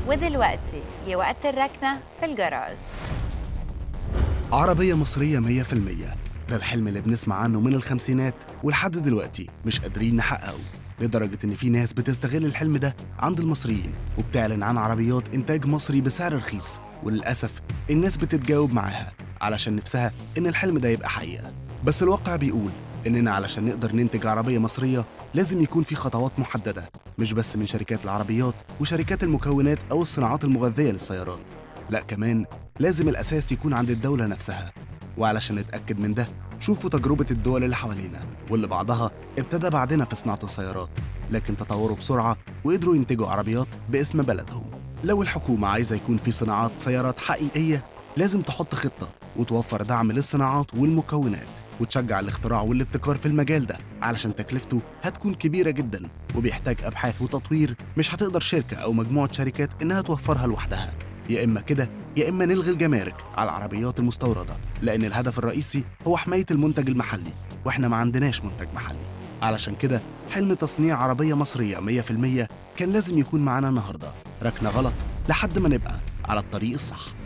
ودلوقتي جه وقت الركنة في الجراج عربية مصرية 100% ده الحلم اللي بنسمع عنه من الخمسينات ولحد دلوقتي مش قادرين نحققه لدرجة إن في ناس بتستغل الحلم ده عند المصريين وبتعلن عن عربيات إنتاج مصري بسعر رخيص وللأسف الناس بتتجاوب معاها علشان نفسها إن الحلم ده يبقى حقيقة بس الواقع بيقول إننا علشان نقدر ننتج عربية مصرية لازم يكون في خطوات محددة مش بس من شركات العربيات وشركات المكونات أو الصناعات المغذية للسيارات لا كمان لازم الأساس يكون عند الدولة نفسها وعلشان نتأكد من ده شوفوا تجربة الدول اللي حوالينا واللي بعضها ابتدى بعدنا في صناعة السيارات لكن تطوروا بسرعة وقدروا ينتجوا عربيات باسم بلدهم لو الحكومة عايزة يكون في صناعات سيارات حقيقية لازم تحط خطة وتوفر دعم للصناعات والمكونات وتشجع الاختراع والابتكار في المجال ده علشان تكلفته هتكون كبيرة جدا وبيحتاج أبحاث وتطوير مش هتقدر شركة أو مجموعة شركات إنها توفرها لوحدها يا إما كده يا إما نلغي الجمارك على العربيات المستوردة لأن الهدف الرئيسي هو حماية المنتج المحلي وإحنا ما عندناش منتج محلي علشان كده حلم تصنيع عربية مصرية 100% كان لازم يكون معانا النهاردة ركنة غلط لحد ما نبقى على الطريق الصح